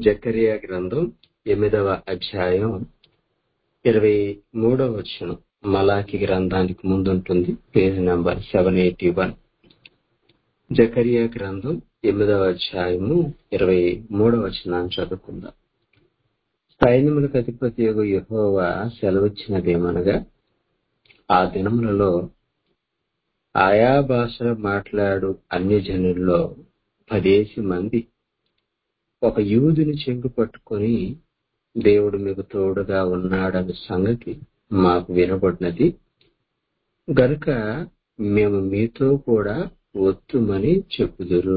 జకరియా గ్రంథం ఎనిమిదవ అధ్యాయం ఇరవై మూడవ వచనం మలాకి గ్రంథానికి ముందుంటుంది page number seven eighty one జకరియా గ్రంథం ఎనిమిదవ అధ్యాయము ఇరవై మూడవ వచనాన్ని చదువుకుందాం సైన్యములకు అధిపతి యొక్క యెహోవా సెలవిచ్చినదేమనగా ఆ దినములలో ఆయా భాష మాట్లాడు అన్యజనుల్లో పదేసి మంది ఒక యూదుని చెంగు పట్టుకొని దేవుడు మీకు తోడుగా ఉన్నాడన్న సంగతి మాకు వినబడినది గనుక మేము మీతో కూడా వత్తుమని చెప్పుదురు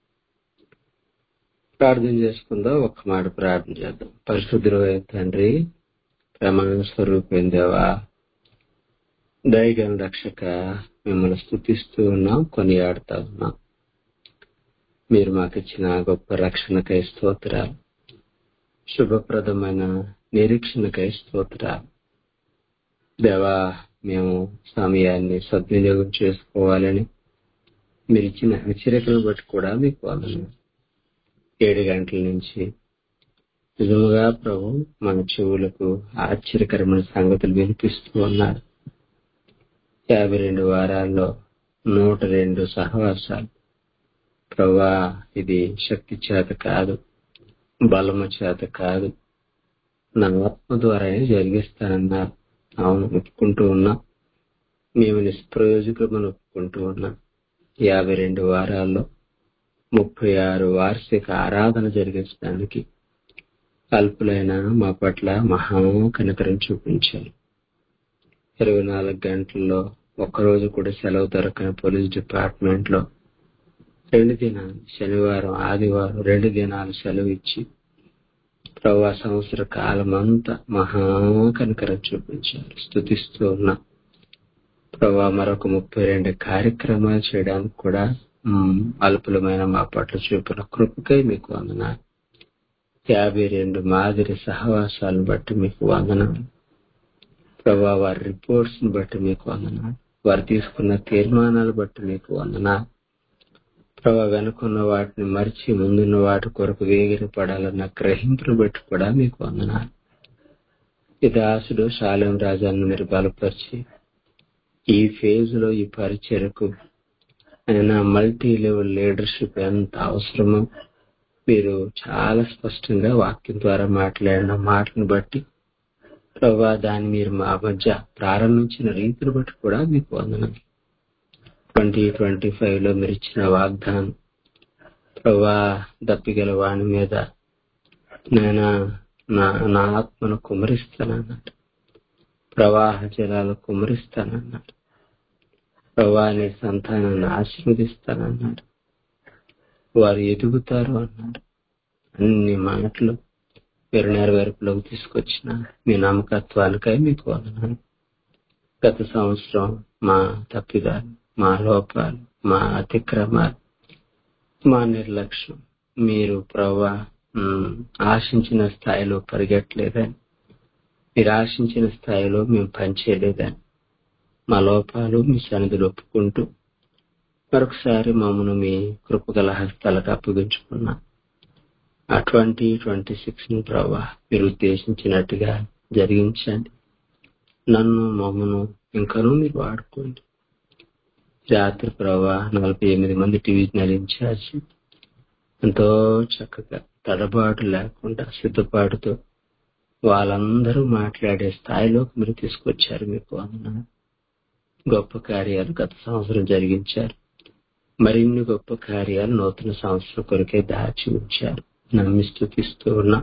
ప్రార్థన చేసుకుందాం ఒక్క మాట ప్రార్థన చేద్దాం పరిశుద్ధుడు తండ్రి ప్రమాణ స్వరూపం దేవా దయగల రక్షక మిమ్మల్ని స్థుతిస్తూ ఉన్నాం కొనియాడుతా ఉన్నాం మీరు మాకు ఇచ్చిన గొప్ప రక్షణకై స్తోత్రాలు శుభప్రదమైన నిరీక్షణకై స్తోత్రాలు దేవా మేము సమయాన్ని సద్వినియోగం చేసుకోవాలని మీరు ఇచ్చిన హెచ్చరికలను బట్టి కూడా మీకు వందనం ఏడు గంటల నుంచి నిజముగా ప్రభు మన చెవులకు ఆశ్చర్యకరమైన సంగతులు వినిపిస్తూ ఉన్నారు యాభై రెండు వారాల్లో నూట రెండు సహవాసాలు ప్రభా ఇది శక్తి చేత కాదు బలము చేత కాదు నా ఆత్మ ద్వారానే జరిగిస్తానన్నారు అవును ఒప్పుకుంటూ ఉన్నా మేము నిష్ప్రయోజకమని ఒప్పుకుంటూ ఉన్నాం యాభై రెండు వారాల్లో ముప్పై ఆరు వార్షిక ఆరాధన జరిగించడానికి అల్పులైన మా పట్ల మహా కనికరం చూపించారు ఇరవై నాలుగు గంటల్లో ఒక్కరోజు కూడా సెలవు దొరకని పోలీస్ డిపార్ట్మెంట్ లో రెండు దినాలు శనివారం ఆదివారం రెండు దినాలు సెలవు ఇచ్చి ప్రభా సంవత్సర కాలం అంతా మహా కనికరం చూపించారు స్థుతిస్తూ ఉన్నా ప్రభా మరొక ముప్పై రెండు కార్యక్రమాలు చేయడానికి కూడా అల్పులమైన మా పట్ల చూపిన కృపకై మీకు వందనాలు యాభై రెండు మాదిరి సహవాసాలను బట్టి మీకు వందనాలు ప్రభా వారి రిపోర్ట్స్ ని బట్టి మీకు వందనాలు వారు తీసుకున్న తీర్మానాలు బట్టి మీకు వందనాలు ప్రభా వెనుకున్న వాటిని మరిచి ముందున్న వాటి కొరకు వేగిరి పడాలన్న గ్రహింపులు బట్టి కూడా మీకు వందనాలు ఈ దాసుడు శాలెం రాజాన్ని మీరు బలపరిచి ఈ ఫేజ్ లో ఈ పరిచయకు ఆయన మల్టీ లెవెల్ లీడర్షిప్ ఎంత అవసరమో మీరు చాలా స్పష్టంగా వాక్యం ద్వారా మాట్లాడిన మాటను బట్టి ప్రభా దాన్ని మీరు మా మధ్య ప్రారంభించిన రీతిని బట్టి కూడా మీకు వందనాలు ట్వంటీ ట్వంటీ ఫైవ్ లో మీరు ఇచ్చిన వాగ్దానం ప్రభా దప్పిగల వాణి మీద నేను నా నా ఆత్మను కుమరిస్తానన్నాడు ప్రవాహ జలాలు కుమరిస్తానన్నాడు ప్రభా నీ సంతానాన్ని ఆశీర్వదిస్తానన్నాడు వారు ఎదుగుతారు అన్నాడు అన్ని మాటలు మీరు నెరవేర్పులోకి తీసుకొచ్చిన మీ నమ్మకత్వానికై మీకు వందనాలు గత సంవత్సరం మా తప్పిదాలు మా లోపాలు మా అతిక్రమాలు మా నిర్లక్ష్యం మీరు ప్రవ్వా ఆశించిన స్థాయిలో పరిగెట్టలేదని మీరు ఆశించిన స్థాయిలో మేము పనిచేయలేదని మా లోపాలు మీ సన్నిధిలో ఒప్పుకుంటూ మరొకసారి మమ్మను మీ కృపగల హస్తాలకు అప్పగించుకున్నా ఆ ట్వంటీ ట్వంటీ సిక్స్ ను ప్రభా మీరు ఉద్దేశించినట్టుగా జరిగించండి నన్ను మమ్మను ఇంకనూ మీరు వాడుకోండి రాత్రి ప్రభా నలభై ఎనిమిది మంది డివిజనల్ ఇన్ఛార్జ్ ఎంతో చక్కగా తడబాటు లేకుండా సిద్ధపాటుతో వాళ్ళందరూ మాట్లాడే స్థాయిలోకి మీరు తీసుకొచ్చారు మీకు వందనాలు గొప్ప కార్యాలు గత సంవత్సరం జరిగించారు మరిన్ని గొప్ప కార్యాలు నూతన సంవత్సరం కొరకే దాచి ఉంచారు నమ్మి స్థుతిస్తూ ఉన్నా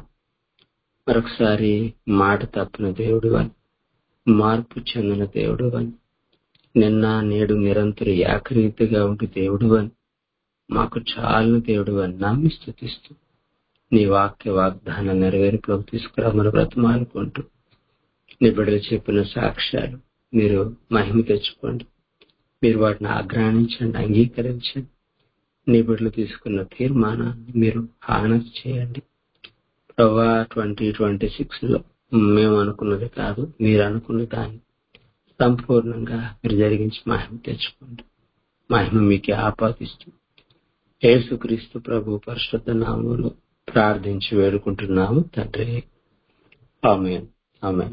మరొకసారి మాట తప్పిన దేవుడు అని మార్పు చెందిన దేవుడు అని నిన్న నేడు నిరంతరం ఏకరీతిగా ఉండి దేవుడు అని మాకు చాలు దేవుడు అని నమ్మి స్థుతిస్తూ నీ వాక్య వాగ్దాన నెరవేర్పులోకి తీసుకురామని బ్రతమాలుకుంటూ నీ బిడ్డలు చెప్పిన సాక్ష్యాలు మీరు మహిమ తెచ్చుకోండి మీరు వాటిని ఆగ్రహించండి అంగీకరించండి నీ బిడ్డలు తీసుకున్న తీర్మానాన్ని మీరు హానస్ చేయండి ప్రవా ట్వంటీ ట్వంటీ సిక్స్ లో మేము అనుకున్నది కాదు మీరు అనుకున్న దాన్ని సంపూర్ణంగా మీరు జరిగించి మహిమ తెచ్చుకోండి మహిమ మీకు ఆపాదిస్తూ యేసుక్రీస్తు ప్రభు పరిశుద్ధ నామంలో ప్రార్థించి వేడుకుంటున్నాము తండ్రి ఆమె ఆమె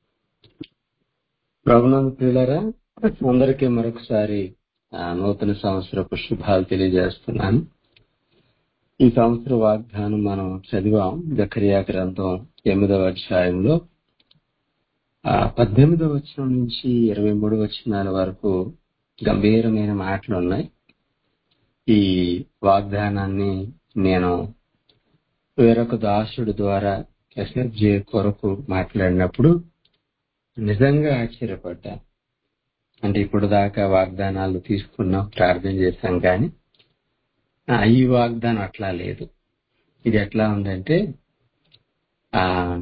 ప్రభునంద ప్రియులరా అందరికీ మరొకసారి ఆ, నూతన సంవత్సరపు శుభాలు తెలియజేస్తున్నాను ఈ సంవత్సర వాగ్దానం మనం చదివాం జకరియా గ్రంథం ఎనిమిదవ అధ్యాయంలో ఆ, పద్దెనిమిదవ వచనం నుంచి ఇరవై మూడు వచనాల వరకు గంభీరమైన మాటలు ఉన్నాయి ఈ వాగ్దానాన్ని నేను వేరొక దాసుడు ద్వారా ఎస్ఎఫ్జే కొరకు మాట్లాడినప్పుడు నిజంగా ఆశ్చర్యపడ్డాను అంటే ఇప్పుడు దాకా వాగ్దానాలు తీసుకున్నాం ప్రార్థన చేశాం కానీ ఆ, ఈ వాగ్దానం అట్లా లేదు ఇది ఎట్లా ఉందంటే ఆ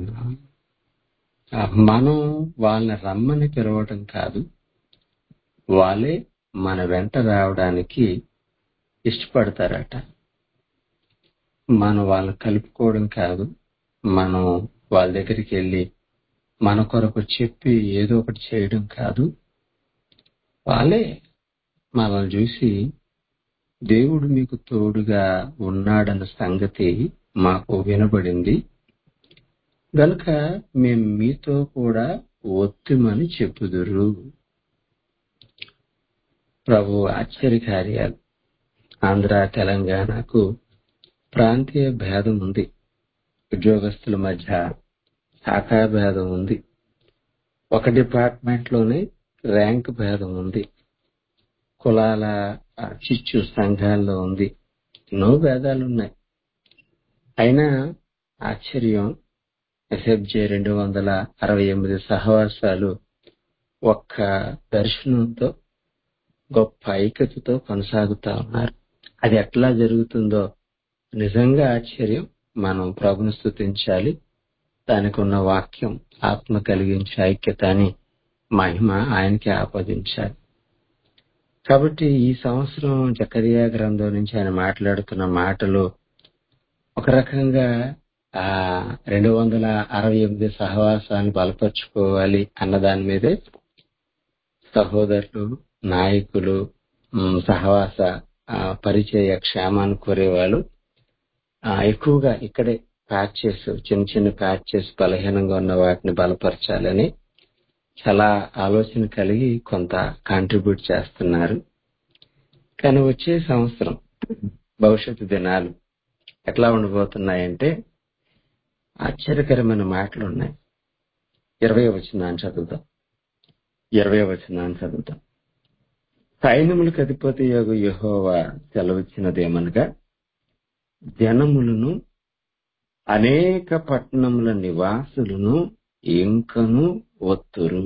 ఆ, మనం వాళ్ళని రమ్మని పిలవటం కాదు వాళ్ళే మన వెంట రావడానికి ఇష్టపడతారట మనం వాళ్ళని కలుపుకోవడం కాదు మనం వాళ్ళ దగ్గరికి వెళ్ళి మన కొరకు చెప్పి ఏదో ఒకటి చేయడం కాదు వాళ్ళే మనల్ని చూసి దేవుడు మీకు తోడుగా ఉన్నాడన్న సంగతి మాకు వినబడింది గనుక మేము మీతో కూడా ఒత్తిమని చెప్పుదురు ప్రభు ఆశ్చర్యకార్యాలు ఆంధ్ర తెలంగాణకు ప్రాంతీయ భేదం ఉంది ఉద్యోగస్తుల మధ్య శాఖా భేదం ఉంది ఒక డిపార్ట్మెంట్ లోనే ర్యాంక్ భేదం ఉంది కులాల ఆ, చిచ్చు సంఘాల్లో ఉంది ఎన్నో భేదాలు ఉన్నాయి అయినా ఆశ్చర్యం ఎస్ఎఫ్జే రెండు వందల అరవై ఎనిమిది సహవాసాలు ఒక్క దర్శనంతో గొప్ప ఐక్యతతో కొనసాగుతా ఉన్నారు అది ఎట్లా జరుగుతుందో నిజంగా ఆశ్చర్యం మనం ప్రభుని స్థుతించాలి దానికి ఉన్న వాక్యం ఆత్మ కలిగించే ఐక్యత అని మహిమ ఆయనకి ఆపాదించాలి కాబట్టి ఈ సంవత్సరం జకరియా గ్రంథం నుంచి ఆయన మాట్లాడుతున్న మాటలు ఒక రకంగా ఆ రెండు వందల అరవై ఎనిమిది సహవాసాన్ని బలపరుచుకోవాలి అన్న దాని మీదే సహోదరులు నాయకులు ఉమ్, సహవాస ఆ, పరిచయ క్షేమాన్ని కోరేవాళ్ళు ఆ, ఎక్కువగా ఇక్కడే ప్యాచెస్ చిన్న చిన్న ప్యాచెస్ బలహీనంగా ఉన్న వాటిని బలపరచాలని చాలా ఆలోచన కలిగి కొంత కాంట్రిబ్యూట్ చేస్తున్నారు కానీ వచ్చే సంవత్సరం భవిష్యత్తు దినాలు ఎట్లా ఉండబోతున్నాయంటే ఆశ్చర్యకరమైన మాటలు ఉన్నాయి ఇరవై వచ్చిందని చదువుతాం ఇరవై వచ్చిందని చదువుతాం సైన్యములకు అధిపతి యొక్క యెహోవా సెలవిచ్చినదేమనగా జనములను అనేక పట్టణముల నివాసులను ఇంకను ఒత్తురు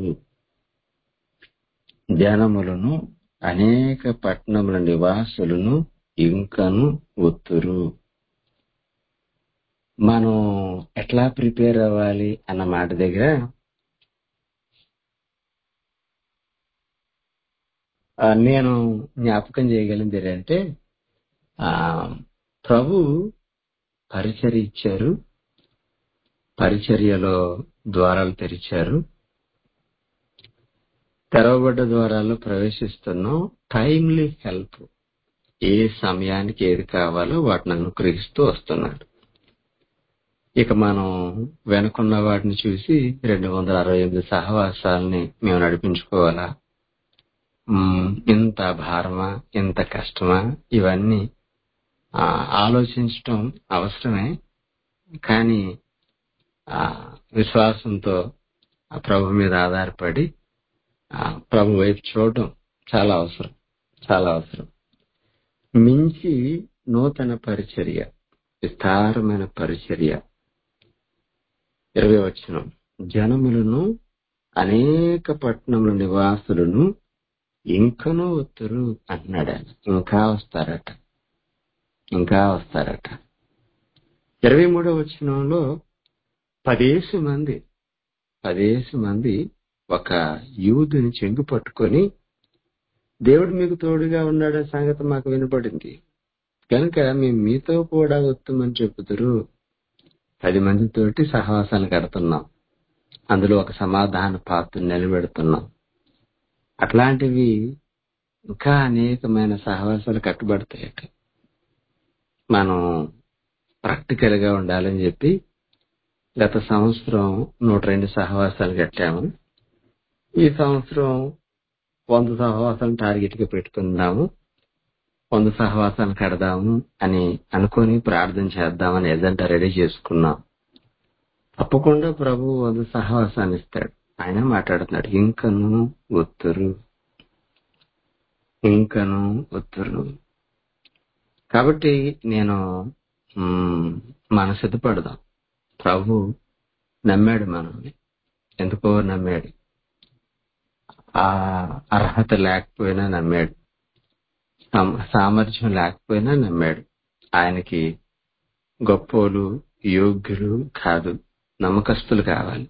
జనములను అనేక పట్టణముల నివాసులను ఇంకను ఒత్తురు మనం ఎట్లా ప్రిపేర్ అవ్వాలి అన్న మాట దగ్గర ఆ, నేను జ్ఞాపకం చేయగలిగింది ఏంటంటే ఆ ప్రభు పరిచర్య ఇచ్చారు పరిచర్యలో ద్వారాలు తెరిచారు తెరవబడ్డ ద్వారాల్లో ప్రవేశిస్తున్నాం టైమ్లీ హెల్ప్ ఏ సమయానికి ఏది కావాలో వాటిని అనుగ్రహిస్తూ వస్తున్నాడు ఇక మనం వెనుకున్న వాటిని చూసి రెండు వందల అరవై ఎనిమిది సహవాసాలని మేము నడిపించుకోవాలా ఉమ్, ఇంత భారమా ఇంత కష్టమా ఇవన్నీ ఆ, ఆలోచించటం అవసరమే కానీ ఆ విశ్వాసంతో ఆ ప్రభు మీద ఆధారపడి ఆ ప్రభు వైపు చూడడం చాలా అవసరం చాలా అవసరం మించి నూతన పరిచర్య విస్తారమైన పరిచర్య ఇరవై వచ్చిన జనములను అనేక పట్టణముల నివాసులను ఇంకనూ వత్తురు అంటున్నాడు ఆయన ఇంకా వస్తారట ఇంకా వస్తారట ఇరవై మూడో వచనంలో పదేసి మంది పదేసి మంది ఒక యూదుని చెంగు పట్టుకొని దేవుడు మీకు తోడుగా ఉన్నాడనే సంగతి మాకు వినపడింది కనుక మేము మీతో కూడా వస్తామని చెబుతారు పది మందితోటి సహవాసాలు కడుతున్నాం అందులో ఒక సమాధాన పాత్ర నిలబెడుతున్నాం అట్లాంటివి ఇంకా అనేకమైన సహవాసాలు కట్టుబడతాయట మనం ప్రాక్టికల్ గా ఉండాలని చెప్పి గత సంవత్సరం నూట రెండు సహవాసాలు కట్టాము ఈ సంవత్సరం వంద సహవాసాలను టార్గెట్ గా పెట్టుకుందాము వంద సహవాసాలు కడదాము అని అనుకొని ప్రార్థన చేద్దామని ఎజెండా రెడీ చేసుకున్నాం తప్పకుండా ప్రభు వంద సహవాసాన్ని ఇస్తాడు ఆయన మాట్లాడుతున్నాడు ఇంకను ఒత్తురు ఇంకను ఒత్తురు కాబట్టి నేను మ్, మన సిద్ధపడదాం ప్రభు నమ్మాడు మనల్ని ఎందుకో నమ్మాడు ఆ అర్హత లేకపోయినా నమ్మాడు సామ- సామర్థ్యం లేకపోయినా నమ్మాడు ఆయనకి గొప్పోలు యోగ్యులు కాదు నమ్మకస్తులు కావాలి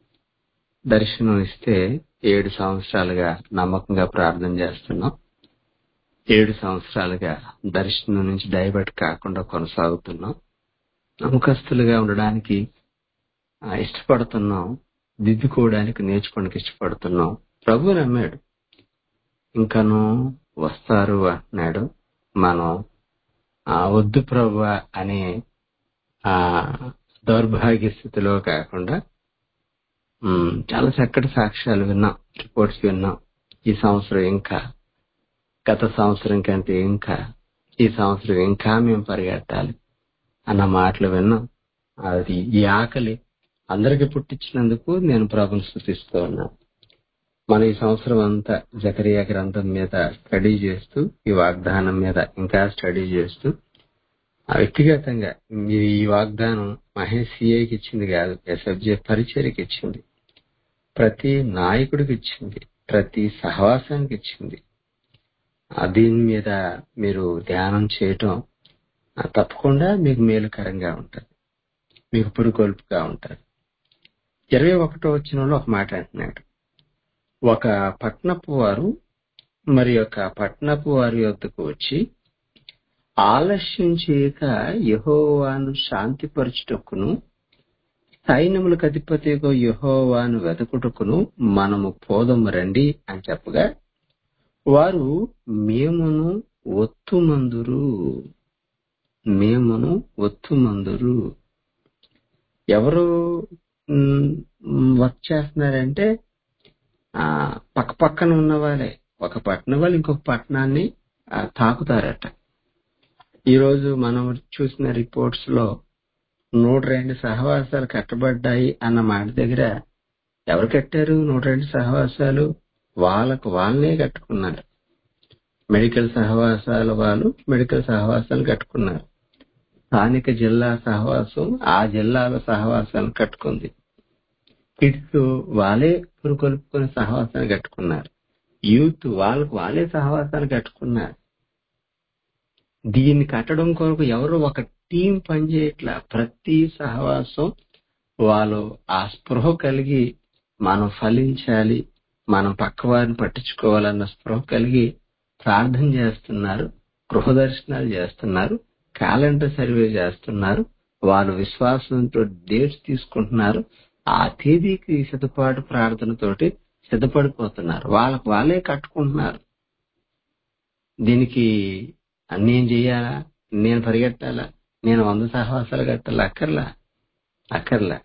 దర్శనం ఇస్తే ఏడు సంవత్సరాలుగా నమ్మకంగా ప్రార్థన చేస్తున్నాం ఏడు సంవత్సరాలుగా దర్శనం నుంచి డైవర్ట్ కాకుండా కొనసాగుతున్నాం నమ్మకస్తులుగా ఉండడానికి ఆ, ఇష్టపడుతున్నాం దిద్దుకోవడానికి నేర్చుకోవడానికి ఇష్టపడుతున్నాం ప్రభు నమ్మాడు ఇంకను వస్తారు అంటున్నాడు మనం ఆ వద్దు ప్రభు అనే ఆ దౌర్భాగ్య స్థితిలో కాకుండా ఉమ్, చాలా చక్కటి సాక్ష్యాలు విన్నాం రిపోర్ట్స్ విన్నాం ఈ సంవత్సరం ఇంకా గత సంవత్సరం కంటే ఇంకా ఈ సంవత్సరం ఇంకా మేము పరిగెట్టాలి అన్న మాటలు విన్నాం అది ఈ ఆకలి అందరికి పుట్టించినందుకు నేను ప్రభుని స్థుతిస్తూ ఉన్నాను మన ఈ సంవత్సరం అంతా జకరియా గ్రంథం మీద స్టడీ చేస్తూ ఈ వాగ్దానం మీద ఇంకా స్టడీ చేస్తూ ఆ వ్యక్తిగతంగా మీరు ఈ వాగ్దానం మహేష్ సిఐకి ఇచ్చింది కాదు ఎస్ఎఫ్జే పరిచర్కి ఇచ్చింది ప్రతి నాయకుడికి ఇచ్చింది ప్రతి సహవాసానికి ఇచ్చింది ఆ దీని మీద మీరు ధ్యానం చేయటం ఆ, తప్పకుండా మీకు మేలుకరంగా ఉంటుంది మీకు పురుకొల్పుగా ఉంటుంది ఇరవై ఒకటో వచ్చిన ఒక మాట అంటున్నాడు ఒక పట్నపు వారు మరి యొక్క పట్నపు వారి యొద్దకు వచ్చి ఆలస్యం చేయక యహోవాను శాంతిపరచుటకును సైన్యములకు అధిపతిగా యహోవాను వెతకుటకును మనము పోదము రండి అని చెప్పగా వారు మేమును ఒత్తుమందురు మేమును ఒత్తుమందురు ఎవరు మ్, వర్క్ చేస్తున్నారంటే ఆ పక్క పక్కన ఉన్న వాళ్ళే ఒక పట్టణం వాళ్ళు ఇంకొక పట్టణాన్ని ఆ, తాకుతారట ఈ రోజు మనం చూసిన రిపోర్ట్స్ లో నూట రెండు సహవాసాలు కట్టబడ్డాయి అన్న మాట దగ్గర ఎవరు కట్టారు నూట రెండు సహవాసాలు వాళ్ళకు వాళ్ళనే కట్టుకున్నారు మెడికల్ సహవాసాల వాళ్ళు మెడికల్ సహవాసాలు కట్టుకున్నారు స్థానిక జిల్లా సహవాసం ఆ జిల్లాల సహవాసాన్ని కట్టుకుంది కిడ్స్ వాళ్ళే పురుకొల్పుకుని సహవాసాన్ని కట్టుకున్నారు యూత్ వాళ్ళకు వాళ్ళే సహవాసాన్ని కట్టుకున్నారు దీన్ని కట్టడం కొరకు ఎవరు ఒక టీం పనిచేయట్లా ప్రతి సహవాసం వాళ్ళు ఆ స్పృహ కలిగి మనం ఫలించాలి మనం పక్క వారిని పట్టించుకోవాలన్న స్పృహ కలిగి ప్రార్థన చేస్తున్నారు గృహ దర్శనాలు చేస్తున్నారు క్యాలెండర్ సర్వే చేస్తున్నారు వాళ్ళు విశ్వాసంతో డేట్స్ తీసుకుంటున్నారు ఆ తేదీకి సిద్ధపాటు ప్రార్థనతోటి సిద్ధపడిపోతున్నారు వాళ్ళకు వాళ్ళే కట్టుకుంటున్నారు దీనికి నేను చెయ్యాలా నేను పరిగెట్టాలా నేను వంద సహవాసాలు కట్టాలా అక్కర్లా అక్కర్లా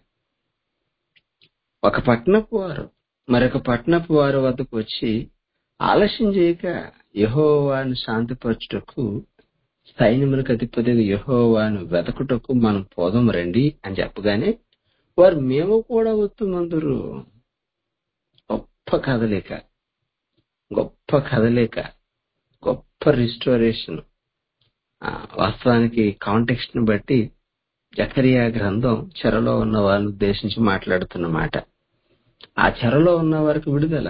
ఒక పట్టణపు వారు మరొక పట్టణపు వారి వద్దకు వచ్చి ఆలస్యం చేయక యహోవాను శాంతిపరచుటకు సైన్యములకు అధిపతి యహోవాను వెతకుటకు మనం పోదాం రండి అని చెప్పగానే వారు మేము కూడా వస్తుమందరు గొప్ప కదలిక గొప్ప కదలిక గొప్ప రిస్టోరేషన్ వాస్తవానికి కాంటెక్స్ట్ ని బట్టి జకరియా గ్రంథం చెరలో ఉన్న వాళ్ళని ఉద్దేశించి మాట్లాడుతున్న మాట ఆ చెరలో ఉన్న వారికి విడుదల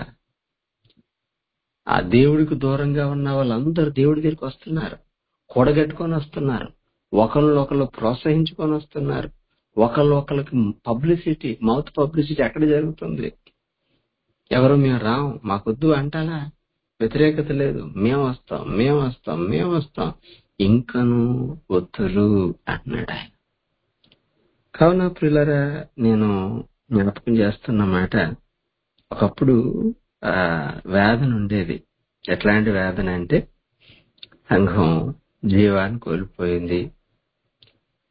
ఆ దేవుడికి దూరంగా ఉన్న వాళ్ళందరూ దేవుడి దగ్గరికి వస్తున్నారు కూడగట్టుకొని వస్తున్నారు ఒకళ్ళు ఒకళ్ళు ప్రోత్సహించుకొని వస్తున్నారు ఒకళ్ళు ఒకళ్ళకి పబ్లిసిటీ మౌత్ పబ్లిసిటీ ఎక్కడ జరుగుతుంది ఎవరు మేము రాం మాకొద్దు అంటారా వ్యతిరేకత లేదు మేము వస్తాం మేము వస్తాం మేము వస్తాం ఇంకను వద్దులు అంటున్నాడు ఆయన కావున ప్రిల్లరా నేను జ్ఞాపకం చేస్తున్న మాట ఒకప్పుడు ఆ వేదన ఉండేది ఎట్లాంటి వేదన అంటే సంఘం జీవాన్ని కోల్పోయింది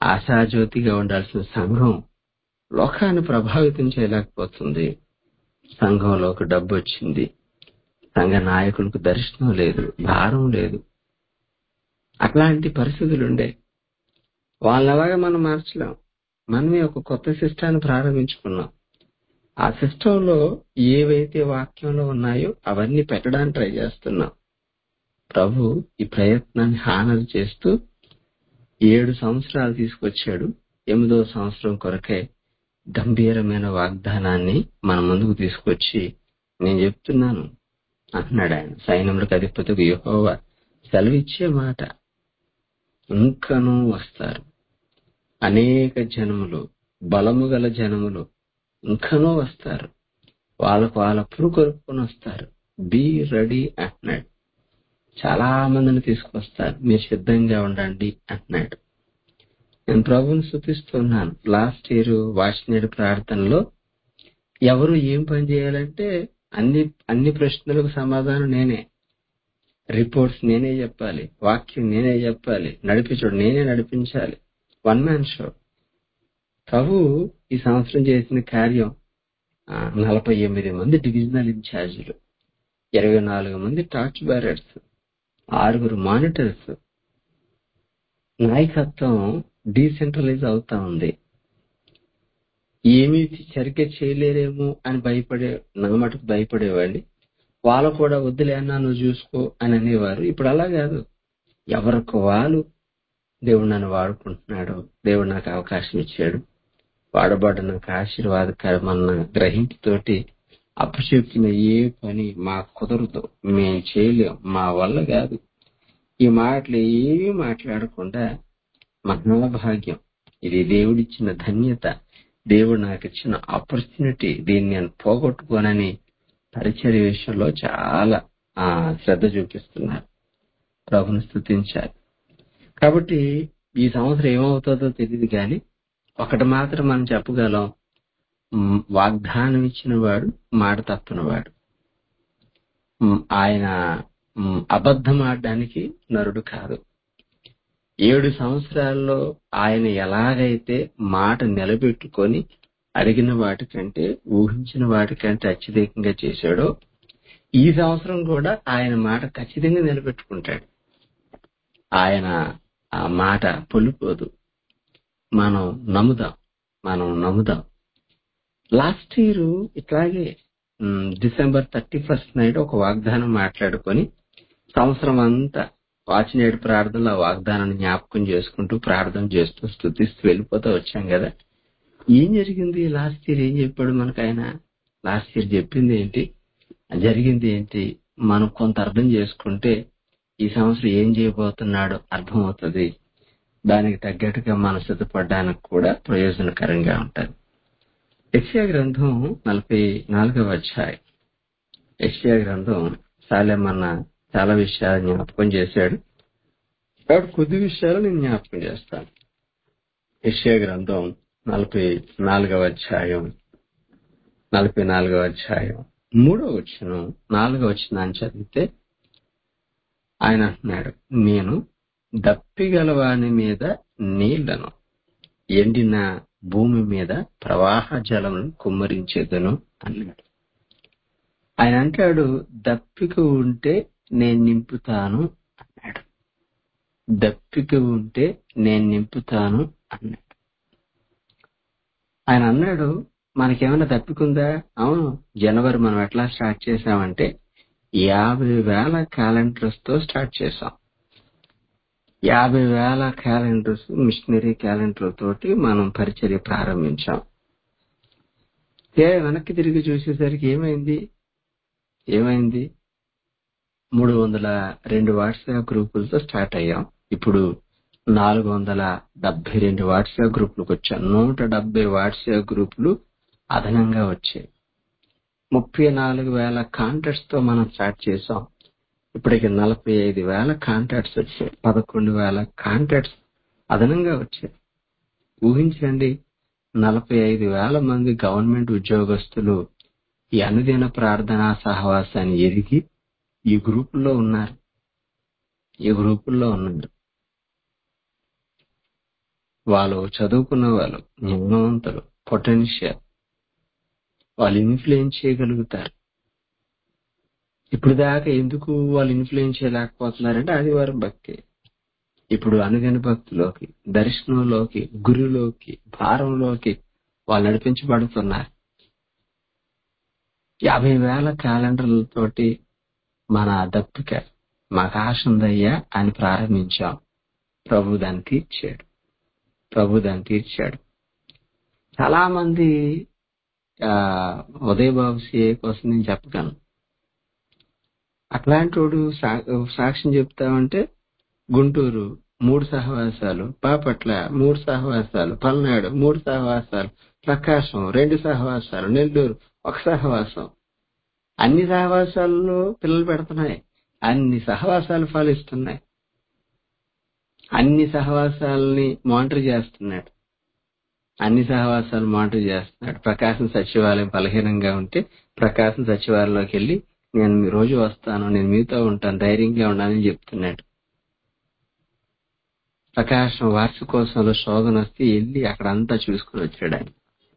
ఆశాజ్యోతిగా ఉండాల్సిన సంఘం లోకాన్ని ప్రభావితం చేయలేకపోతుంది సంఘంలోకి డబ్బు వచ్చింది సంఘ నాయకులకు దర్శనం లేదు భారం లేదు అట్లాంటి పరిస్థితులు ఉండే వాళ్ళలాగా మనం మార్చలేం మనమే ఒక కొత్త సిస్టాన్ని ప్రారంభించుకున్నాం ఆ సిస్టంలో ఏవైతే వాక్యంలో ఉన్నాయో అవన్నీ పెట్టడానికి ట్రై చేస్తున్నాం ప్రభు ఈ ప్రయత్నాన్ని హానరు చేస్తూ ఏడు సంవత్సరాలు తీసుకొచ్చాడు ఎనిమిదో సంవత్సరం కొరకే గంభీరమైన వాగ్దానాన్ని మన ముందుకు తీసుకొచ్చి నేను చెప్తున్నాను అంటున్నాడు ఆయన సైన్యములకు అధిపతికి యెహోవా సెలవిచ్చే మాట ఇంకనూ వస్తారు అనేక జనములు బలము గల జనములు ఇంకనూ వస్తారు వాళ్ళకు వాళ్ళ పురు కొరుపుకొని వస్తారు బీ రెడీ అంటున్నాడు చాలా మందిని తీసుకొస్తారు మీరు సిద్ధంగా ఉండండి అంటున్నాడు నేను ప్రభుని శుతిస్తున్నాను లాస్ట్ ఇయర్ వాచినేడు ప్రార్థనలో ఎవరు ఏం పని చేయాలంటే అన్ని అన్ని ప్రశ్నలకు సమాధానం నేనే రిపోర్ట్స్ నేనే చెప్పాలి వాక్యం నేనే చెప్పాలి నడిపించడం నేనే నడిపించాలి వన్ మ్యాన్ షో ప్రభు ఈ సంవత్సరం చేసిన కార్యం ఆ, నలభై ఎనిమిది మంది డివిజనల్ ఇన్ఛార్జీలు ఇరవై నాలుగు మంది టార్చ్ బ్యారర్స్ ఆరుగురు మానిటర్స్ నాయకత్వం డీసెంట్రలైజ్ అవుతా ఉంది ఏమీ సరిగ్గా చేయలేరేమో అని భయపడే నా మటుకు భయపడేవాడిని వాళ్ళు కూడా వద్దులే అన్నా నువ్వు చూసుకో అని అనేవారు ఇప్పుడు అలా కాదు ఎవరికి వాళ్ళు దేవుడు నన్ను వాడుకుంటున్నాడు దేవుడు నాకు అవకాశం ఇచ్చాడు వాడబడ్డ నాకు ఆశీర్వాదకరమన్న గ్రహింపుతోటి అప్పచెప్పిన ఏ పని మా కుదరదు మేము చేయలేం మా వల్ల కాదు ఈ మాటలు ఏమీ మాట్లాడకుండా మహాభాగ్యం ఇది దేవుడిచ్చిన ధన్యత దేవుడు నాకు ఇచ్చిన ఆపర్చునిటీ దీన్ని నేను పోగొట్టుకోనని పరిచర్య విషయంలో చాలా ఆ శ్రద్ధ చూపిస్తున్నారు ప్రభుని స్థుతించాలి కాబట్టి ఈ సంవత్సరం ఏమవుతుందో తెలియదు కానీ ఒకటి మాత్రం మనం చెప్పగలం మ్, వాగ్దానం ఇచ్చిన వాడు మాట తప్పనివాడు మ్, ఆయన మ్, అబద్ధం ఆడడానికి నరుడు కాదు ఏడు సంవత్సరాల్లో ఆయన ఎలాగైతే మాట నిలబెట్టుకొని అడిగిన వాటికంటే ఊహించిన వాటికంటే అత్యధికంగా చేశాడో ఈ సంవత్సరం కూడా ఆయన మాట ఖచ్చితంగా నిలబెట్టుకుంటాడు ఆయన ఆ మాట పొలిపోదు మనం నమ్ముదాం మనం నమ్ముదాం లాస్ట్ ఇయర్ ఇట్లాగే మ్, డిసెంబర్ థర్టీ ఫస్ట్ నైట్ ఒక వాగ్దానం మాట్లాడుకొని సంవత్సరం అంతా వాచినేడు ప్రార్థనలో ఆ వాగ్దానాన్ని జ్ఞాపకం చేసుకుంటూ ప్రార్థన చేస్తూ స్థుతిస్తూ వెళ్ళిపోతూ వచ్చాం కదా ఏం జరిగింది లాస్ట్ ఇయర్ ఏం చెప్పాడు మనకు ఆయన లాస్ట్ ఇయర్ చెప్పింది ఏంటి జరిగింది ఏంటి మనం కొంత అర్థం చేసుకుంటే ఈ సంవత్సరం ఏం చేయబోతున్నాడో అర్థమవుతుంది దానికి తగ్గట్టుగా మనం సిద్ధపడడానికి కూడా ప్రయోజనకరంగా ఉంటది యెషయా గ్రంథం నలభై నాలుగవ అధ్యాయం యెషయా గ్రంథం సాలెమన్న చాలా విషయాలు జ్ఞాపకం చేశాడు కాబట్టి కొద్ది విషయాలు నేను జ్ఞాపకం చేస్తాను యెషయా గ్రంథం నలభై నాలుగవ అధ్యాయం నలభై నాలుగవ అధ్యాయం మూడో వచ్చిన నాలుగో వచ్చిన చదివితే ఆయన అంటున్నాడు నేను దప్పిగలవాని మీద నీళ్లను ఎండిన భూమి మీద ప్రవాహ జలమును కుమ్మరించేదను అన్నాడు ఆయన అంటాడు దప్పిక ఉంటే నేను నింపుతాను అన్నాడు దప్పిక ఉంటే నేను నింపుతాను అన్నాడు ఆయన అన్నాడు మనకేమైనా దప్పికుందా అవును జనవరి మనం ఎట్లా స్టార్ట్ చేసామంటే యాభై వేల క్యాలెండర్స్ తో స్టార్ట్ చేసాం యాభై వేల క్యాలెండర్స్ మిషనరీ క్యాలెండర్ తోటి మనం పరిచర్య ప్రారంభించాం ఏ వెనక్కి తిరిగి చూసేసరికి ఏమైంది ఏమైంది మూడు వందల రెండు వాట్సాప్ గ్రూపులతో స్టార్ట్ అయ్యాం ఇప్పుడు నాలుగు వందల డెబ్బై రెండు వాట్సాప్ గ్రూపులకు వచ్చాం నూట డెబ్బై వాట్సాప్ గ్రూపులు అదనంగా వచ్చాయి ముప్పై నాలుగు వేల కాంటాక్ట్స్ తో మనం స్టార్ట్ చేసాం ఇప్పటికి నలభై ఐదు వేల కాంటాక్ట్స్ వచ్చాయి పదకొండు వేల కాంటాక్ట్స్ అదనంగా వచ్చాయి ఊహించండి నలభై ఐదు వేల మంది గవర్నమెంట్ ఉద్యోగస్తులు ఈ అనుదిన ప్రార్థనా సహవాసాన్ని ఎరిగి ఈ గ్రూపుల్లో ఉన్నారు ఈ గ్రూపుల్లో ఉన్నారు వాళ్ళు చదువుకున్న వాళ్ళు జ్ఞానవంతులు పొటెన్షియల్ వాళ్ళు ఇన్ఫ్లుయెన్స్ చేయగలుగుతారు ఇప్పుడు దాకా ఎందుకు వాళ్ళు ఇన్ఫ్లుయెన్స్ చేయలేకపోతున్నారంటే ఆదివారం భక్తి ఇప్పుడు అనుగని భక్తిలోకి దర్శనంలోకి గురిలోకి భారంలోకి వాళ్ళు నడిపించబడుతున్నారు యాభై వేల క్యాలెండర్లతోటి మన దప్పిక మాకు ఆశ ఉందయ్యా అని ప్రారంభించాం ప్రభు దాన్ని తీర్చాడు ప్రభు దాన్ని తీర్చాడు చాలా మంది ఆ, ఉదయబాబు సిఏ కోసం నేను చెప్పగలను అట్లాంటి వాడు సా- సాక్ష్యం చెప్తామంటే గుంటూరు మూడు సహవాసాలు బాపట్ల మూడు సహవాసాలు పల్నాడు మూడు సహవాసాలు ప్రకాశం రెండు సహవాసాలు నెల్లూరు ఒక సహవాసం అన్ని సహవాసాల్లో పిల్లలు పెడుతున్నాయి అన్ని సహవాసాలు ఫలిస్తున్నాయి అన్ని సహవాసాలని మానిటర్ చేస్తున్నాడు అన్ని సహవాసాలు మానిటర్ చేస్తున్నాడు ప్రకాశం సచివాలయం బలహీనంగా ఉంటే ప్రకాశం సచివాలయంలోకి వెళ్ళి నేను మీ రోజు వస్తాను నేను మీతో ఉంటాను ధైర్యంగా ఉండాలని చెప్తున్నాడు ప్రకాశం వార్షికోత్సవంలో శోధన వస్తే వెళ్ళి అక్కడ అంతా చూసుకుని వచ్చాడు ఆయన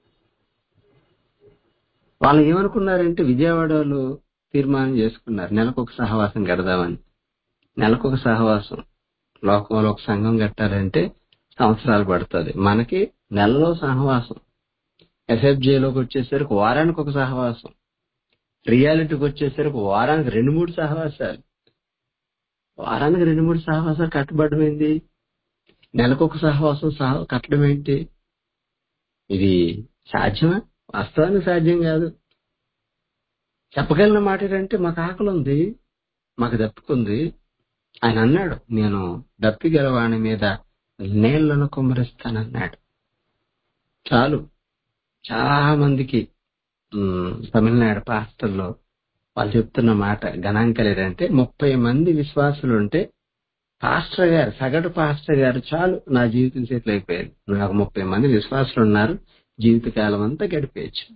వాళ్ళు ఏమనుకున్నారంటే విజయవాడలో తీర్మానం చేసుకున్నారు నెలకొక సహవాసం కడదామని నెలకొక సహవాసం లోకంలో ఒక సంఘం కట్టాలంటే సంవత్సరాలు పడుతుంది మనకి నెలలో సహవాసం ఎస్ఎఫ్జేలోకి వచ్చేసరికి వారానికి ఒక సహవాసం రియాలిటీకి వచ్చేసరికి వారానికి రెండు మూడు సహవాసాలు వారానికి రెండు మూడు సహవాసాలు కట్టబడడం ఏంటి నెలకొక సహవాసం సహ కట్టడం ఏంటి ఇది సాధ్యమా వాస్తవానికి సాధ్యం కాదు చెప్పగలిగిన మాట ఏంటంటే మాకు ఆకలి ఉంది మాకు దప్పుకుంది ఆయన అన్నాడు నేను దప్పిగలవాణి మీద నీళ్లను కుమ్మరిస్తానన్నాడు చాలు చాలా మందికి ఉమ్, తమిళనాడు పాస్టర్లో వాళ్ళు చెప్తున్న మాట గణాంకలేదంటే ముప్పై మంది విశ్వాసులు ఉంటే పాస్టర్ గారు సగటు పాస్టర్ గారు చాలు నా జీవితం సెటిల్ అయిపోయారు నాకు ముప్పై మంది విశ్వాసులు ఉన్నారు జీవితకాలం అంతా గడిపేయచ్చు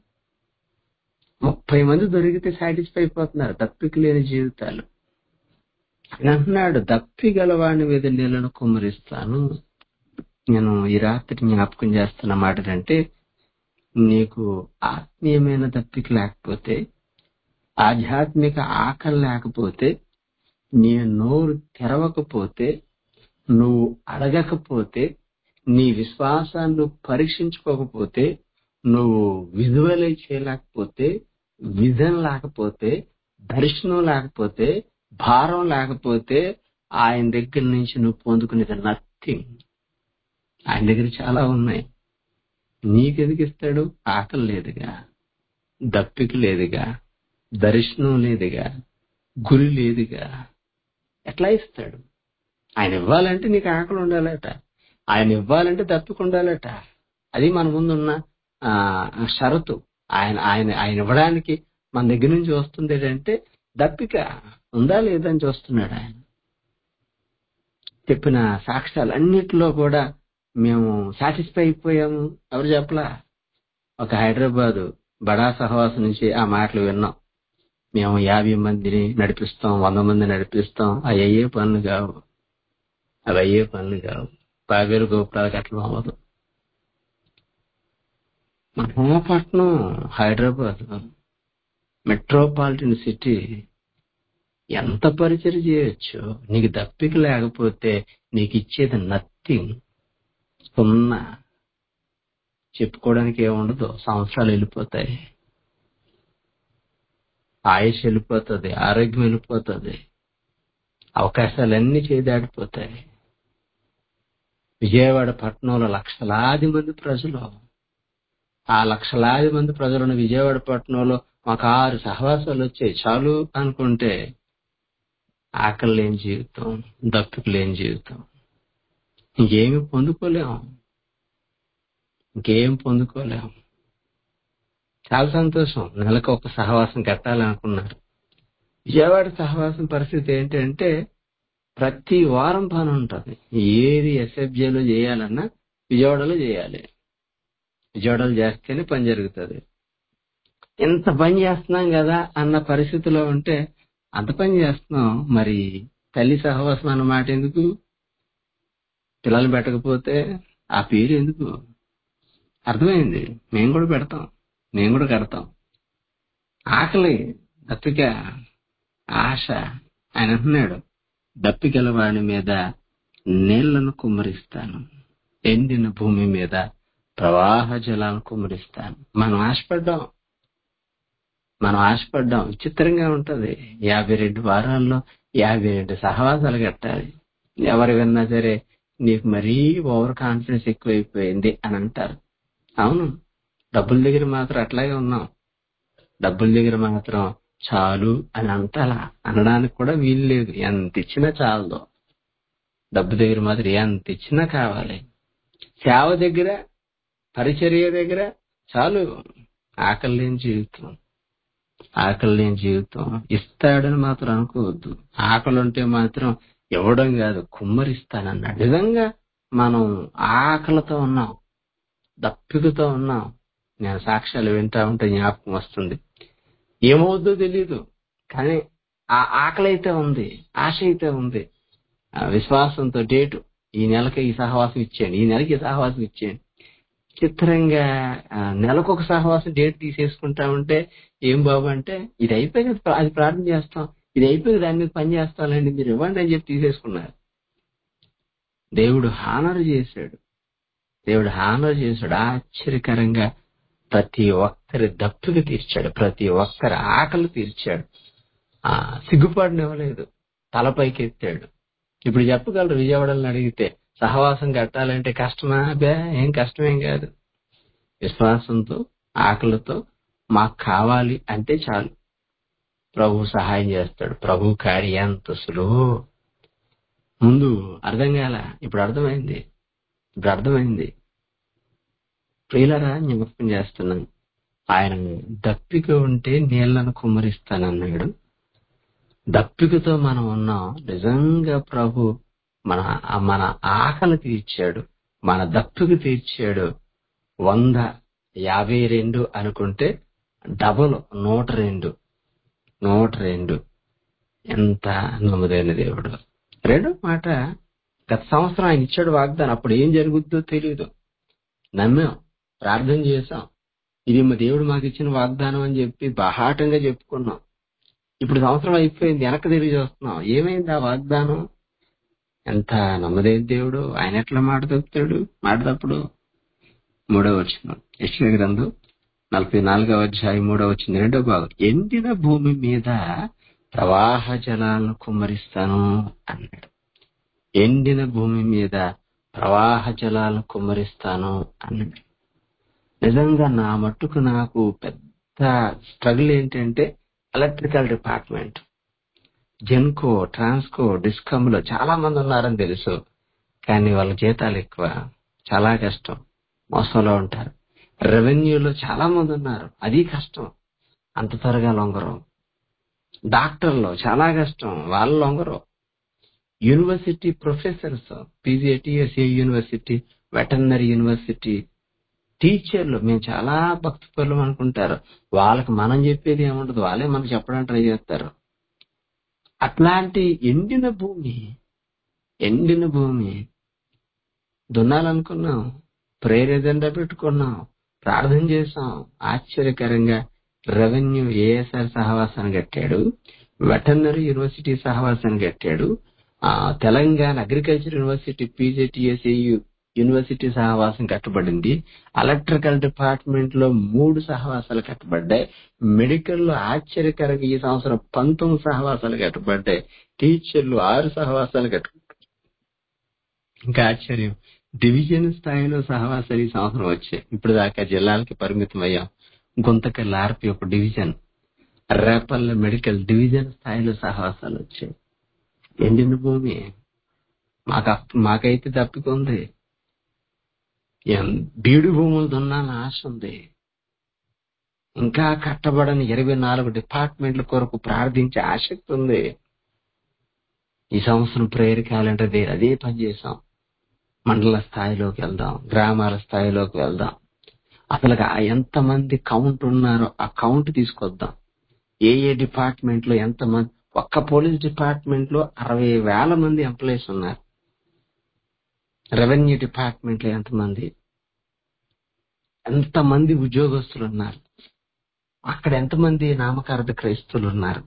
ముప్పై మంది దొరికితే సాటిస్ఫై అయిపోతున్నారు దప్పిక లేని జీవితాలు ఆయన అంటున్నాడు దప్పిగలవాణి మీద నీళ్లను కుమ్మరిస్తాను నేను ఈ రాత్రి జ్ఞాపకం చేస్తున్న మాట ఏంటంటే నీకు ఆత్మీయమైన దప్పిక లేకపోతే ఆధ్యాత్మిక ఆకలి లేకపోతే నీ నోరు తెరవకపోతే నువ్వు అడగకపోతే నీ విశ్వాసాన్ని నువ్వు పరీక్షించుకోకపోతే నువ్వు విజువలై చేయలేకపోతే విజన్ లేకపోతే దర్శనం లేకపోతే భారం లేకపోతే ఆయన దగ్గర నుంచి నువ్వు పొందుకునేది నథింగ్ ఆయన దగ్గర చాలా ఉన్నాయి నీకెందుకు ఇస్తాడు ఆకలి లేదుగా దప్పిక లేదుగా దర్శనం లేదుగా గురి లేదుగా ఎట్లా ఇస్తాడు ఆయన ఇవ్వాలంటే నీకు ఆకలి ఉండాలట ఆయన ఇవ్వాలంటే దప్పిక ఉండాలట అది మన ముందున్న ఆ, షరతు ఆయన ఆయన ఆయన ఇవ్వడానికి మన దగ్గర నుంచి వస్తుంది ఏంటంటే దప్పిక ఉందా లేదని చూస్తున్నాడు ఆయన చెప్పిన సాక్ష్యాలు అన్నిటిలో కూడా మేము సాటిస్ఫై అయిపోయాము ఎవరు చెప్పలా ఒక హైదరాబాద్ బడా సహవాసం నుంచి ఆ మాటలు విన్నాం మేము యాభై మందిని నడిపిస్తాం వంద మంది నడిపిస్తాం అవి అయ్యే పనులు కావు అవి అయ్యే పనులు కావు పావేరు గోపురాలకు అట్లా అవ్వదు మహాపట్నం హైదరాబాద్ మెట్రోపాలిటన్ సిటీ ఎంత పరిచయం చేయొచ్చు నీకు దప్పిక లేకపోతే నీకు ఇచ్చేది నథింగ్ సున్నా చెప్పుకోవడానికి ఏముండదు సంవత్సరాలు వెళ్ళిపోతాయి ఆయుష్ వెళ్ళిపోతుంది ఆరోగ్యం వెళ్ళిపోతుంది అవకాశాలన్నీ చేదాడిపోతాయి విజయవాడ పట్టణంలో లక్షలాది మంది ప్రజలు ఆ లక్షలాది మంది ప్రజలను విజయవాడ పట్టణంలో మాకు ఆరు సహవాసాలు వచ్చాయి చాలు అనుకుంటే ఆకలి లేని జీవితం దప్పిక లేని జీవితం ఇంకేమి పొందుకోలేం ఇంకేం పొందుకోలేం చాలా సంతోషం నెలకు ఒక సహవాసం కట్టాలనుకున్నారు విజయవాడ సహవాసం పరిస్థితి ఏంటంటే ప్రతి వారం పని ఉంటుంది ఏది ఎస్ఎఫ్జేలో చేయాలన్నా విజయవాడలో చేయాలి విజయవాడలో చేస్తేనే పని జరుగుతుంది ఎంత పని చేస్తున్నాం కదా అన్న పరిస్థితిలో ఉంటే అంత పని చేస్తున్నాం మరి తల్లి సహవాసం అన్న మాట ఎందుకు పిల్లలు పెట్టకపోతే ఆ పేరు ఎందుకు అర్థమైంది మేము కూడా పెడతాం మేము కూడా కడతాం ఆకలి దప్పిక ఆశ ఆయన అంటున్నాడు దప్పికల వాడి మీద నీళ్లను కుమ్మరిస్తాను ఎండిన భూమి మీద ప్రవాహ జలాలను కుమ్మరిస్తాను మనం ఆశపడ్డాం మనం ఆశపడ్డాం విచిత్రంగా ఉంటది యాభై రెండు వారాల్లో యాభై రెండు సహవాసాలు కట్టాలి ఎవరు విన్నా సరే నీకు మరీ ఓవర్ కాన్ఫిడెన్స్ ఎక్కువైపోయింది అని అంటారు అవును డబ్బుల దగ్గర మాత్రం అట్లాగే ఉన్నాం డబ్బుల దగ్గర మాత్రం చాలు అని అంటాలా అనడానికి కూడా వీలు లేదు ఎంత ఇచ్చినా చాలదు డబ్బు దగ్గర మాత్రం ఎంత ఇచ్చినా కావాలి సేవ దగ్గర పరిచర్య దగ్గర చాలు ఆకలి లేని జీవితం ఆకలి లేని జీవితం ఇస్తాడని మాత్రం అనుకోవద్దు ఆకలి ఉంటే మాత్రం ఇవ్వడం కాదు కుమ్మరిస్తానన్నాడు నిజంగా మనం ఆకలితో ఉన్నాం దప్పికతో ఉన్నాం నేను సాక్ష్యాలు వింటా ఉంటే జ్ఞాపకం వస్తుంది ఏమవుద్దో తెలియదు కానీ ఆ ఆకలి అయితే ఉంది ఆశ అయితే ఉంది ఆ విశ్వాసంతో డేటు ఈ నెలకి ఈ సహవాసం ఇచ్చేయండి ఈ నెలకి ఈ సహవాసం ఇచ్చేయండి చిత్రంగా ఆ, నెలకు ఒక సహవాసం డేట్ తీసేసుకుంటా ఉంటే ఏం బాబు అంటే ఇది అయిపోయి అది ప్రార్థన చేస్తాం ఇది అయిపోయి దాని మీద పని చేస్తానండి మీరు ఇవ్వండి అని చెప్పి తీసేసుకున్నారు దేవుడు హానర్ చేశాడు దేవుడు హానర్ చేశాడు ఆశ్చర్యకరంగా ప్రతి ఒక్కరి దప్పుకి తీర్చాడు ప్రతి ఒక్కరి ఆకలి తీర్చాడు ఆ సిగ్గుపాటునివ్వలేదు తలపైకి ఎత్తాడు ఇప్పుడు చెప్పగలరు విజయవాడని అడిగితే సహవాసం కట్టాలంటే కష్టమా బే ఏం కష్టమేం కాదు విశ్వాసంతో ఆకలితో మాకు కావాలి అంటే చాలు ప్రభు సహాయం చేస్తాడు ప్రభు కార్యం ఎంత సులువు ముందు అర్థం కాల ఇప్పుడు అర్థమైంది ఇప్పుడు అర్థమైంది ప్రియులరా జ్ఞాపకం చేస్తున్నాను ఆయన దప్పిక ఉంటే నీళ్లను కుమ్మరిస్తానన్నాడు దప్పికతో మనం ఉన్నాం నిజంగా ప్రభు మన మన ఆకలి తీర్చాడు మన దప్పిక తీర్చాడు వంద యాభై రెండు అనుకుంటే డబుల్ నూట రెండు నూట రెండు ఎంత నమ్మదైన దేవుడు రెండో మాట గత సంవత్సరం ఆయన ఇచ్చాడు వాగ్దానం అప్పుడు ఏం జరుగుద్దో తెలియదు నమ్మాం ప్రార్థన చేశాం ఇది మా దేవుడు మాకు ఇచ్చిన వాగ్దానం అని చెప్పి బహాటంగా చెప్పుకున్నాం ఇప్పుడు సంవత్సరం అయిపోయింది వెనక్కి తిరిగి చూస్తున్నాం ఏమైంది ఆ వాగ్దానం ఎంత నమ్మదేవి దేవుడు ఆయన ఎట్లా మాట తప్పుతాడు మాట తప్పుడు మూడో వచ్చిన యశ్వ గ్రంథం నలభై నాలుగవ అధ్యాయం మూడో వచ్చింది రెండో భాగం ఎండిన భూమి మీద ప్రవాహ జలాలను కుమ్మరిస్తాను అన్నాడు ఎండిన భూమి మీద ప్రవాహ జలాలను కుమ్మరిస్తాను అన్నాడు నిజంగా నా మట్టుకు నాకు పెద్ద స్ట్రగుల్ ఏంటంటే ఎలక్ట్రికల్ డిపార్ట్మెంట్ జెన్కో ట్రాన్స్కో డిస్కమ్ లో చాలా మంది ఉన్నారని తెలుసు కానీ వాళ్ళ జీతాలు ఎక్కువ చాలా కష్టం మోసంలో ఉంటారు రెవెన్యూలో చాలా మంది ఉన్నారు అది కష్టం అంత త్వరగా లొంగరు డాక్టర్లో చాలా కష్టం వాళ్ళు లొంగరు university professors PGTSA university veterinary university టీచర్లు మేము చాలా భక్తి పరులు అనుకుంటారు వాళ్ళకి మనం చెప్పేది ఏముండదు వాళ్ళే మనకు చెప్పడానికి ట్రై చేస్తారు అట్లాంటి ఎండిన భూమి ఎండిన భూమి దున్నాలనుకున్నాం ప్రేర్ ఎజెండా పెట్టుకున్నాం ప్రార్థన చేసాం ఆశ్చర్యకరంగా రెవెన్యూ ఏఎస్ఆర్ సహవాసాన్ని కట్టాడు వెటర్నరీ యూనివర్సిటీ సహవాసాన్ని కట్టాడు ఆ Telangana agriculture university PJTSAU university సహవాసం కట్టబడింది ఎలక్ట్రికల్ డిపార్ట్మెంట్ లో మూడు సహవాసాలు కట్టబడ్డాయి మెడికల్ లో ఆశ్చర్యకరంగా ఈ సంవత్సరం పంతొమ్మిది సహవాసాలు కట్టబడ్డాయి టీచర్లు ఆరు సహవాసాలు కట్ట ఇంకా ఆశ్చర్యం డివిజన్ స్థాయిలో సహవాసాలు ఈ సంవత్సరం వచ్చాయి ఇప్పుడు దాకా జిల్లాలకి పరిమితం అయ్యాం గుంతకల్ ఆర్పి ఒక డివిజన్ రేపల్ల మెడికల్ డివిజన్ స్థాయిలో సహవాసాలు వచ్చాయి ఎండిన భూమి మాకు మాకైతే తప్పికొంది ఎం- బీడు భూములు దున్నాలని ఆశ ఉంది ఇంకా కట్టబడని ఇరవై నాలుగు డిపార్ట్మెంట్ల కొరకు ప్రార్థించే ఆసక్తి ఉంది ఈ సంవత్సరం ప్రేయర్ క్యాలెండర్ దే అదే పని చేసాం మండల స్థాయిలోకి వెళ్దాం గ్రామాల స్థాయిలోకి వెళ్దాం అసలు ఎంతమంది కౌంట్ ఉన్నారో ఆ కౌంట్ తీసుకొద్దాం ఏ ఏ డిపార్ట్మెంట్ లో ఎంతమంది ఒక్క పోలీస్ డిపార్ట్మెంట్ లో అరవై వేల మంది ఎంప్లాయీస్ ఉన్నారు రెవెన్యూ డిపార్ట్మెంట్ లో ఎంతమంది ఎంతమంది ఉద్యోగస్తులు ఉన్నారు అక్కడ ఎంతమంది నామకార్థ క్రైస్తువులు ఉన్నారు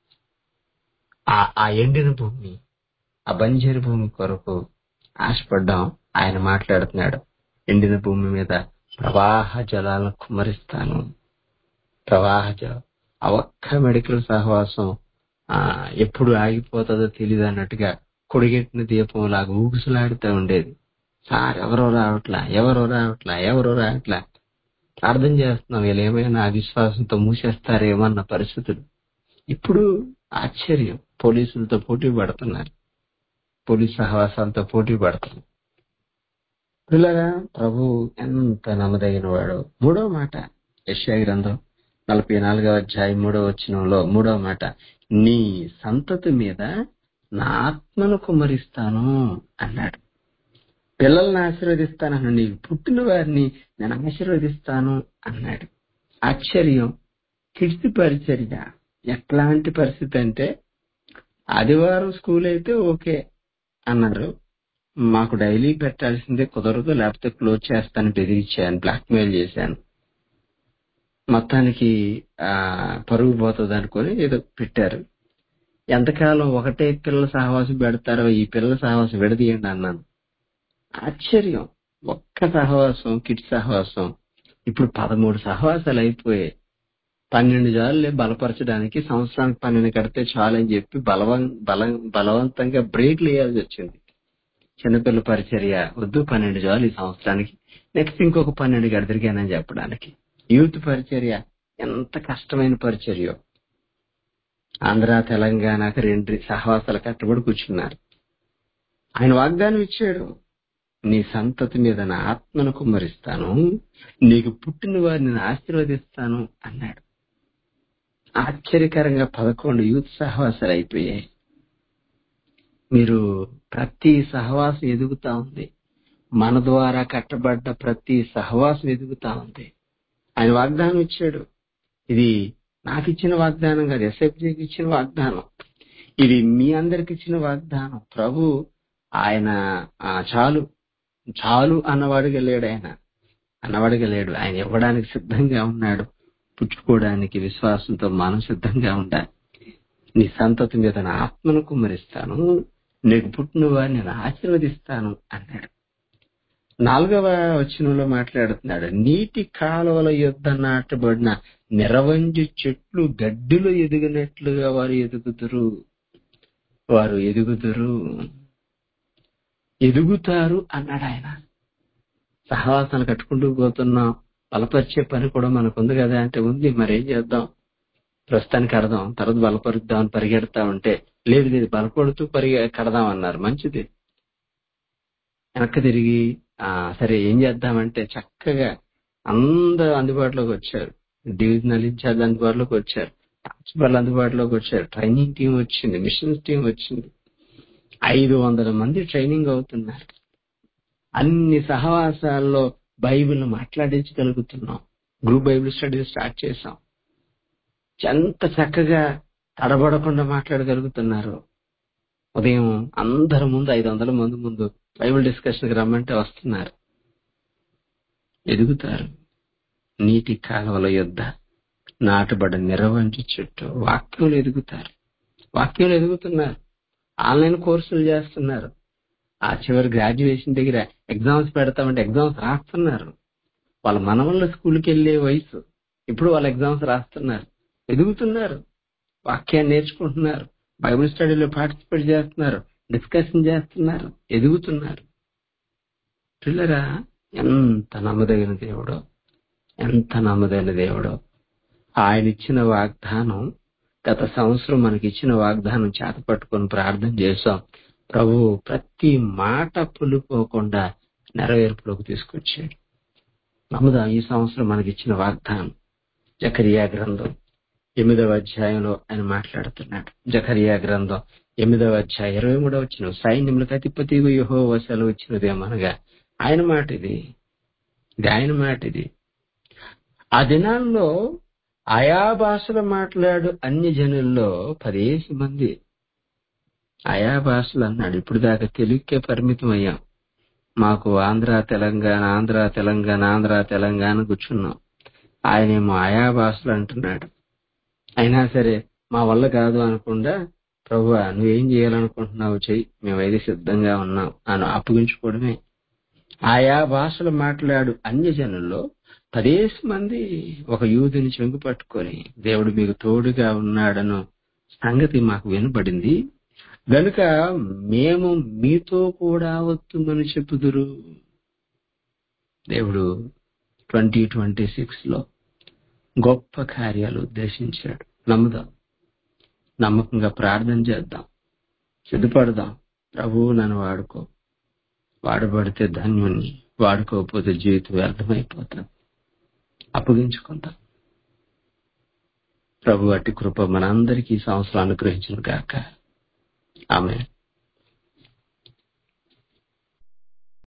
ఆ ఆ ఎండిన భూమి ఆ బంజరు భూమి కొరకు ఆశపడ్డాం ఆయన మాట్లాడుతున్నాడు ఎండిన భూమి మీద ప్రవాహ జలాలను కుమ్మరిస్తాను ప్రవాహ జలం ఆ ఒక్క మెడికల్ సహవాసం ఆ ఎప్పుడు ఆగిపోతుందో తెలియదు అన్నట్టుగా కొడిగెట్టిన దీపం లాగా ఊగుసలాడుతూ ఉండేది సార్ ఎవరో రావట్లా ఎవరో రావట్లా ఎవరో రావట్లా ప్రార్థన చేస్తున్నాం వీళ్ళు ఏమైనా అవిశ్వాసంతో మూసేస్తారేమో అన్న పరిస్థితులు ఇప్పుడు ఆశ్చర్యం పోలీసులతో పోటీ పడుతున్నారు పోలీస్ సహవాసాలతో పోటీ పడుతున్నారు పిల్లగా ప్రభు ఎంత నమ్మదగిన వాడు మూడో మాట యశ్యా గ్రంథం నలభై నాలుగవ అధ్యాయం మూడవ వచనంలో మూడవ మాట నీ సంతతి మీద నా ఆత్మను కుమ్మరిస్తాను అన్నాడు పిల్లల్ని ఆశీర్వదిస్తానని నీకు పుట్టిన వారిని నేను ఆశీర్వదిస్తాను అన్నాడు ఆశ్చర్యం కిడ్స్ పరిచర్య ఎట్లాంటి పరిస్థితి అంటే ఆదివారం స్కూల్ అయితే ఓకే అన్నారు మాకు డైలీ పెట్టాల్సిందే కుదరదు లేకపోతే క్లోజ్ చేస్తాను బెదిరించాను బ్లాక్మెయిల్ చేశాను మొత్తానికి ఆ పరుగు పోతుంది అనుకొని ఏదో పెట్టారు ఎంతకాలం ఒకటే పిల్లల సహవాసం పెడతారో ఈ పిల్లల సహవాసం విడదీయండి అన్నాను ఆశ్చర్యం ఒక్క సహవాసం కిట్ సహవాసం ఇప్పుడు పదమూడు సహవాసాలు అయిపోయాయి పన్నెండు జాలు బలపరచడానికి సంవత్సరానికి పన్నెండు కడితే చాలని చెప్పి బలవం బలం బలవంతంగా బ్రేక్లు వేయాల్సి వచ్చింది చిన్నపిల్ల పరిచర్య వద్దు పన్నెండు జాలు ఈ సంవత్సరానికి నెక్స్ట్ ఇంకొక పన్నెండు గడిదిరిగానని చెప్పడానికి యూత్ పరిచర్య ఎంత కష్టమైన పరిచర్యో ఆంధ్ర తెలంగాణకు రెండు సహవాసాలు కట్టబడి కూర్చున్నారు ఆయన వాగ్దానం ఇచ్చాడు నీ సంతతి మీద నా ఆత్మను కుమ్మరిస్తాను నీకు పుట్టిన వారిని నేను ఆశీర్వదిస్తాను అన్నాడు ఆశ్చర్యకరంగా పదకొండు యూత్ సహవాసాలు అయిపోయాయి మీరు ప్రతి సహవాసం ఎదుగుతా ఉంది మన ద్వారా కట్టబడ్డ ప్రతి సహవాసం ఎదుగుతా ఉంది ఆయన వాగ్దానం ఇచ్చాడు ఇది నాకు ఇచ్చిన వాగ్దానం కాదు ఎస్ఎఫ్జీకి ఇచ్చిన వాగ్దానం ఇది మీ అందరికి ఇచ్చిన వాగ్దానం ప్రభు ఆయన ఆ, చాలు చాలు అన్నవాడిగా లేడు ఆయన అన్నవాడిగా లేడు ఆయన ఇవ్వడానికి సిద్ధంగా ఉన్నాడు పుచ్చుకోవడానికి విశ్వాసంతో మనం సిద్ధంగా ఉండాలి నీ సంతతి మీద నా ఆత్మను కుమ్మరిస్తాను నీకు పుట్టిన వారిని నేను ఆశీర్వదిస్తాను అన్నాడు నాలుగవ వచనంలో మాట్లాడుతున్నాడు నీటి కాలువల యుద్ధ నాటబడిన నిరవంజి చెట్లు గడ్డిలో ఎదిగినట్లుగా వారు ఎదుగుదురు వారు ఎదుగుదురు ఎదుగుతారు అన్నాడు ఆయన సహవాసాలు కట్టుకుంటూ పోతున్నాం బలపరిచే పని కూడా మనకుంది కదా అంటే ఉంది మరేం చేద్దాం ప్రస్తుతానికి కడదాం తర్వాత బలపరుద్దాం అని పరిగెడతా ఉంటే లేదు లేదు బలపడుతూ పరిగె కడదాం అన్నారు మంచిది వెనక్కి తిరిగి ఆ సరే ఏం చేద్దామంటే చక్కగా అందరూ అందుబాటులోకి వచ్చారు డివిజనల్ ఇన్ఛార్జ్ అందుబాటులోకి వచ్చారు ప్రిన్సిపల్ అందుబాటులోకి వచ్చారు ట్రైనింగ్ టీం వచ్చింది మిషన్స్ టీం వచ్చింది ఐదు వందల మంది ట్రైనింగ్ అవుతున్నారు అన్ని సహవాసాల్లో బైబిల్ మాట్లాడించగలుగుతున్నాం గ్రూప్ బైబిల్ స్టడీ స్టార్ట్ చేశాం ఎంత చక్కగా తడబడకుండా మాట్లాడగలుగుతున్నారు ఉదయం అందరి ముందు ఐదు వందల మంది ముందు బైబిల్ డిస్కషన్కి రమ్మంటే వస్తున్నారు ఎదుగుతారు నీటి కాలువల యొద్ద నాటబడ్డ నిరవంచి చుట్టూ వాక్యంలో ఎదుగుతారు వాక్యంలో ఎదుగుతున్నారు ఆన్లైన్ కోర్సులు చేస్తున్నారు ఆ చివరి గ్రాడ్యుయేషన్ దగ్గర ఎగ్జామ్స్ పెడతామంటే ఎగ్జామ్స్ రాస్తున్నారు వాళ్ళ మనవళ్ళ స్కూల్కి వెళ్ళే వయసు ఇప్పుడు వాళ్ళ ఎగ్జామ్స్ రాస్తున్నారు ఎదుగుతున్నారు వాక్యాన్ని నేర్చుకుంటున్నారు బైబిల్ స్టడీలో పార్టిసిపేట్ చేస్తున్నారు డిస్కషన్ చేస్తున్నారు ఎదుగుతున్నారు పిల్లరా ఎంత నమ్మదగిన దేవుడో ఎంత నమ్మదగిన దేవుడో ఆయన ఇచ్చిన వాగ్దానం గత సంవత్సరం మనకి ఇచ్చిన వాగ్దానం చేత పట్టుకొని ప్రార్థన చేశాం ప్రభు ప్రతి మాట పులిపోకుండా నెరవేర్పులోకి తీసుకొచ్చాడు నమ్ముదాం ఈ సంవత్సరం మనకి ఇచ్చిన వాగ్దానం జకరియా గ్రంథం ఎనిమిదవ అధ్యాయంలో ఆయన మాట్లాడుతున్నాడు జకరియా గ్రంథం ఎనిమిదవ అధ్యాయం ఇరవై మూడవ వచ్చిన సైన్యములకు అధిపతి యుహో సెలవు వచ్చినదేమనగా ఆయన మాట ఇది ఇది ఆయన మాట ఇది ఆ దినాల్లో ఆయా భాషలు మాట్లాడు అన్య జనుల్లో పదేసి మంది ఆయా భాషలు అన్నాడు ఇప్పుడు దాకా తెలుగుకే పరిమితం అయ్యాం మాకు ఆంధ్ర తెలంగాణ ఆంధ్ర తెలంగాణ ఆంధ్ర తెలంగాణ కూర్చున్నాం ఆయనేమో ఆయా భాషలు అంటున్నాడు అయినా సరే మా వల్ల కాదు అనకుండా ప్రభు నువ్వేం చేయాలనుకుంటున్నావు చెయ్యి మేమైతే సిద్ధంగా ఉన్నాం అని అప్పగించుకోవడమే ఆయా భాషలు మాట్లాడు అన్యజనుల్లో పదేసి మంది ఒక యూదుని చెంగు పట్టుకొని దేవుడు మీకు తోడుగా ఉన్నాడను సంగతి మాకు వినబడింది గనుక మేము మీతో కూడా వస్తుందని చెప్పుదురు దేవుడు ట్వంటీ ట్వంటీ సిక్స్ లో గొప్ప కార్యాలు ఉద్దేశించాడు నమ్ముదాం నమ్మకంగా ప్రార్థన చేద్దాం సిద్ధపడదాం ప్రభువు నన్ను వాడుకో వాడబడితే ధన్యుణ్ణి వాడుకోకపోతే జీవితం వ్యర్థమైపోతాం అప్పగించుకుందాం ప్రభు అట్టి కృప మనందరికీ ఈ సంవత్సరం అనుగ్రహించిన గాక ఆమె